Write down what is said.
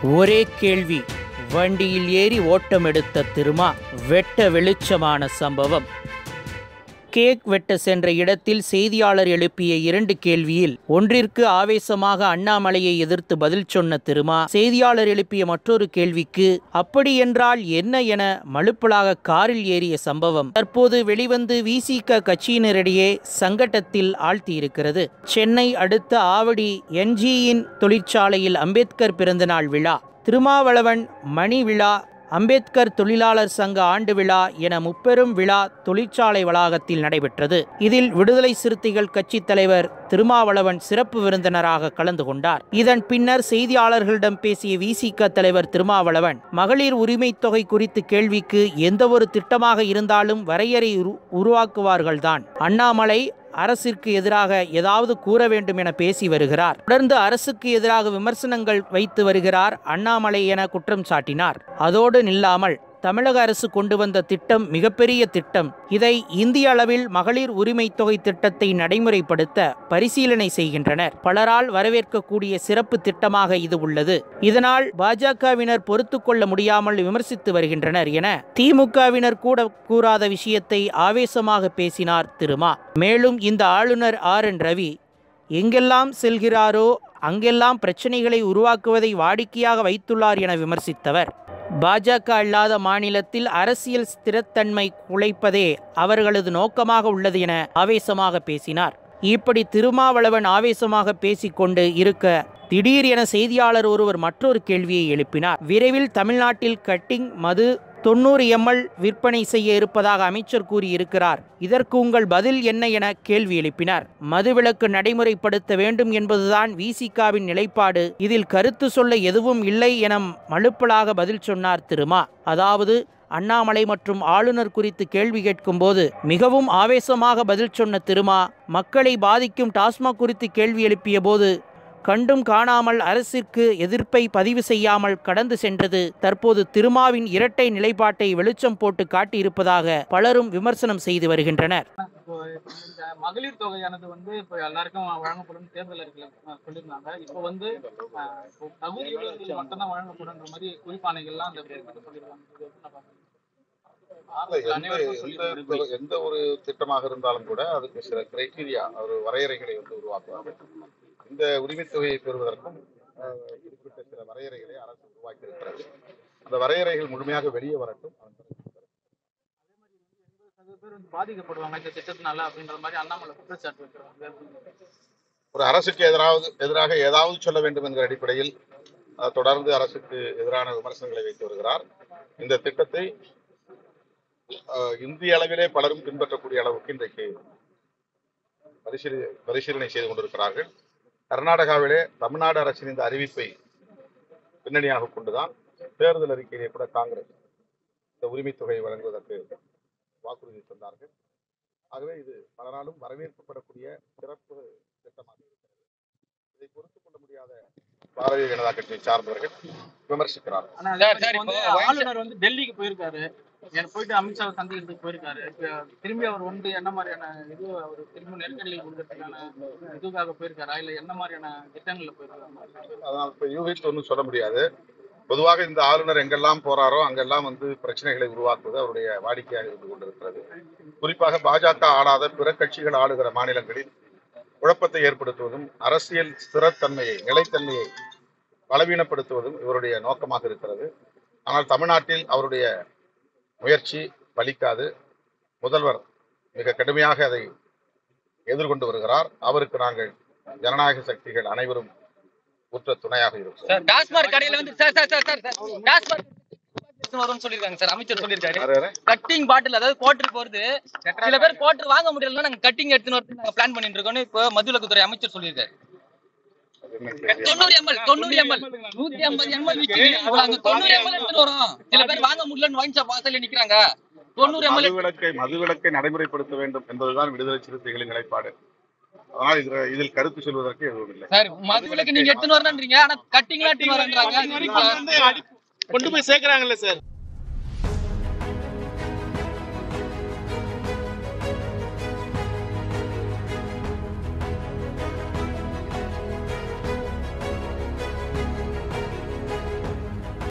ஒரே கேள்வி வண்டியில் ஏறி ஓட்டம் எடுத்த திருமா வெட்ட வெளிச்சமான சம்பவம் கேக் வெட்ட சென்ற இடத்தில் செய்தியாளர் எழுப்பிய இரண்டு கேள்வியில் ஒன்றிற்கு ஆவேசமாக அண்ணாமலையை எதிர்த்து பதில் சொன்ன திருமா செய்தியாளர் எழுப்பிய மற்றொரு கேள்விக்கு அப்படி என்றால் என்ன என மழுப்பலாக காரில் ஏறிய சம்பவம் தற்போது வெளிவந்து விசிக கட்சியினரிடையே சங்கட்டத்தில் ஆழ்த்தியிருக்கிறது சென்னை அடுத்த ஆவடி என்ஜியின் தொழிற்சாலையில் அம்பேத்கர் பிறந்தநாள் விழா திருமாவளவன் மணி விழா அம்பேத்கர் தொழிலாளர் சங்க ஆண்டு விழா என முப்பெரும் விழா தொழிற்சாலை வளாகத்தில் நடைபெற்றது இதில் விடுதலை சிறுத்தைகள் கட்சித் தலைவர் திருமாவளவன் சிறப்பு விருந்தினராக கலந்து கொண்டார் இதன் பின்னர் செய்தியாளர்களிடம் பேசிய விசிக தலைவர் திருமாவளவன் மகளிர் உரிமை தொகை குறித்து கேள்விக்கு எந்தவொரு திட்டமாக இருந்தாலும் வரையறை உரு- உருவாக்குவார்கள்தான் அண்ணாமலை அரசிற்கு எதிராக ஏதாவது கூற வேண்டும் என பேசி வருகிறார் தொடர்ந்து அரசுக்கு எதிராக விமர்சனங்கள் வைத்து வருகிறார் அண்ணாமலை என குற்றம் சாட்டினார் அதோடு நில்லாமல் தமிழக அரசு கொண்டு வந்த திட்டம் மிகப்பெரிய திட்டம் இதை இந்திய அளவில் மகளிர் உரிமை தொகை திட்டத்தை நடைமுறைப்படுத்த பரிசீலனை செய்கின்றனர் பலரால் வரவேற்கக்கூடிய சிறப்பு திட்டமாக இது உள்ளது இதனால் பாஜகவினர் பொறுத்து கொள்ள முடியாமல் விமர்சித்து வருகின்றனர் என திமுகவினர் கூட கூறாத விஷயத்தை ஆவேசமாக பேசினார் திருமா மேலும் இந்த ஆளுநர் ஆர் என் ரவி எங்கெல்லாம் செல்கிறாரோ அங்கெல்லாம் பிரச்சனைகளை உருவாக்குவதை வாடிக்கையாக வைத்துள்ளார் என விமர்சித்தவர் பாஜக அல்லாத மாநிலத்தில் அரசியல் ஸ்திரத்தன்மை குலைப்பதே அவர்களது நோக்கமாக உள்ளது என ஆவேசமாக பேசினார் இப்படி திருமாவளவன் ஆவேசமாக பேசிக்கொண்டு இருக்க திடீர் என செய்தியாளர் ஒருவர் மற்றொரு கேள்வியை எழுப்பினார் விரைவில் தமிழ்நாட்டில் கட்டிங் மது தொண்ணூறு எம்எல் விற்பனை செய்ய இருப்பதாக அமைச்சர் கூறியிருக்கிறார் இதற்கு உங்கள் பதில் என்ன என கேள்வி எழுப்பினார் மதுவிலக்கு நடைமுறைப்படுத்த வேண்டும் என்பதுதான் விசிகாவின் நிலைப்பாடு இதில் கருத்து சொல்ல எதுவும் இல்லை என மழுப்பலாக பதில் சொன்னார் திருமா அதாவது அண்ணாமலை மற்றும் ஆளுநர் குறித்து கேள்வி கேட்கும்போது மிகவும் ஆவேசமாக பதில் சொன்ன திருமா மக்களை பாதிக்கும் டாஸ்மாக் குறித்து கேள்வி எழுப்பிய போது கண்டும் காணாமல் அரசிற்கு எதிர்ப்பை பதிவு செய்யாமல் கடந்து சென்றது தற்போது திருமாவின் இரட்டை நிலைப்பாட்டை வெளிச்சம் போட்டு காட்டியிருப்பதாக பலரும் விமர்சனம் செய்து வருகின்றனர் இப்போ இந்த மகளிர் தொகையானது வந்து இப்போ எல்லாருக்கும் வழங்கப்படும் தேர்தல் அறிக்கையில அஹ், சொல்லியிருந்தாங்க இப்போ வந்து அஹ், இப்போ தகுதி உள்ளவர்களுக்கு மட்டும்தான் வழங்கப்படுன்ற மாதிரி குறிப்பானைகள்லாம் அந்த குறிப்பிட்டு சொல்லியிருக்காங்க இது எப்படி நான் பார்க்கறது? இல்ல, எந்த அனைவருக்கும் சொல்லியிருக்காங்க. எந்த எந்த ஒரு திட்டமாக இருந்தாலும் கூட அதுக்கு சில கிரைட்டீரியா ஒரு வரையறைகளை வந்து உருவாக்குவார்கள் இந்த உரிமைத் தொகையை பெறுவதற்கும் அஹ், குறிப்பிட்ட சில வரையறைகளை அரசு உருவாக்கி இருக்கிறது அந்த வரையறைகள் முழுமையாக வெளியே வரட்டும் அதன் பிறகு சில பேர் வந்து பாதிக்கப்படுவாங்க இந்த திட்டத்தினால அப்படின்ற மாதிரி அண்ணாமலை குற்றச்சாட்டு வைக்கிறாங்க ஒரு அரசுக்கு எதிராவது எதிராக ஏதாவது சொல்ல வேண்டும் என்கிற அடிப்படையில் அஹ், தொடர்ந்து அரசுக்கு எதிரான விமர்சனங்களை வைத்து வருகிறார் இந்த திட்டத்தை அஹ், இந்திய அளவிலே பலரும் பின்பற்றக்கூடிய அளவுக்கு இன்றைக்கு பரிசீலி பரிசீலனை செய்து கொண்டிருக்கிறார்கள் கர்நாடகாவிலே தமிழ்நாடு அரசின் இந்த அறிவிப்பை பின்னணியாக கொண்டுதான் தேர்தல் அறிக்கையிலே கூட காங்கிரஸ் இந்த உரிமைத் தொகையை வழங்குவதற்கு வாக்குறுதி தந்தார்கள் ஆகவே இது பலராலும் வரவேற்கப்படக்கூடிய சிறப்பு திட்டமாக இருக்கிறது இதை பொறுத்துக் கொள்ள முடியாத பாரதிய ஜனதா கட்சியை சார்ந்தவர்கள் விமர்சிக்கிறார்கள் ஆனா சார், இப்போ சார், வந்து இப்போ ஆளுநர் வந்து டெல்லிக்கு போயிருக்காரு எனக்கு போயிட்டு அமித்ஷாவை சந்திக்கிறதுக்கு போயிருக்காரு இப்ப திரும்பி அவர் வந்து என்ன மாதிரியான இது அவர் திரும்ப நெருக்கடியில் கொடுக்கறதுக்கான இதுக்காக போயிருக்காரா இல்ல என்ன மாதிரியான திட்டங்கள்ல போயிருக்காரு அதனால் இப்ப யூகித்து ஒன்றும் சொல்ல முடியாது பொதுவாக இந்த ஆளுநர் எங்கெல்லாம் போறாரோ அங்கெல்லாம் வந்து பிரச்சனைகளை உருவாக்குவது அவருடைய வாடிக்கையாக இருந்து கொண்டிருக்கிறது குறிப்பாக பாஜக ஆளாத பிற கட்சிகள் ஆளுகிற மாநிலங்களில் குழப்பத்தை ஏற்படுத்துவதும் அரசியல் ஸ்திரத்தன்மையை நிலைத்தன்மையை பலவீனப்படுத்துவதும் இவருடைய நோக்கமாக இருக்கிறது ஆனால் தமிழ்நாட்டில் அவருடைய முயற்சி பலிக்காது முதல்வர் மிக கடுமையாக அதை எதிர்கொண்டு வருகிறார் அவருக்கு நாங்கள் ஜனநாயக சக்திகள் அனைவரும் உற்ற துணையாக இருக்கும் சார் டாஸ்மாக் கடையில வந்து sir sir sir sir sir TASMAC வரும்னு சொல்லிருக்காங்க சார் அமைச்சர் சொல்லிருக்காரு யார் யாரு? கட்டிங் பாட்டில் அதாவது கோட்டர் போறது சில பேர் கோட்டர் வாங்க முடியலன்னா நாங்க கட்டிங் எடுத்துன்னு வரது நாங்க பிளான் பண்ணிட்டு இருக்கோம்னு இப்போ மதுவிலக்குத்துறை அமைச்சர் சொல்லியிருக்காரு அது என்ன கேள்வி? தொண்ணூறு எம்எல் தொண்ணூறு எம்எல் நூத்தி ஐம்பது எம்எல் விற்கிறீங்க நாங்க தொண்ணூறு எம்எல் எடுத்துட்டு வரோம் சில பேர் வாங்க முடியலன்னு வாங்கி ஷாப் வாசல்ல நிக்கிறாங்க தொண்ணூறு எம்எல் மதுவிலக்கை மதுவிலக்கை நடைமுறைப்படுத்த வேண்டும் என்பதுதான் விடுதலை சிறுத்தைகளின் நிலைப்பாடு அதனால் இதில் இதில் கருத்து சொல்வதற்கு எதுவும் இல்லை சார் மதுவிலக்கு நீங்க எடுத்துன்னு வரணுன்றீங்க ஆனா கட்டிங்லாம் எடுத்துன்னு வரேன்றாங்க கொண்டு போய் சேர்க்கறாங்கல்ல சார்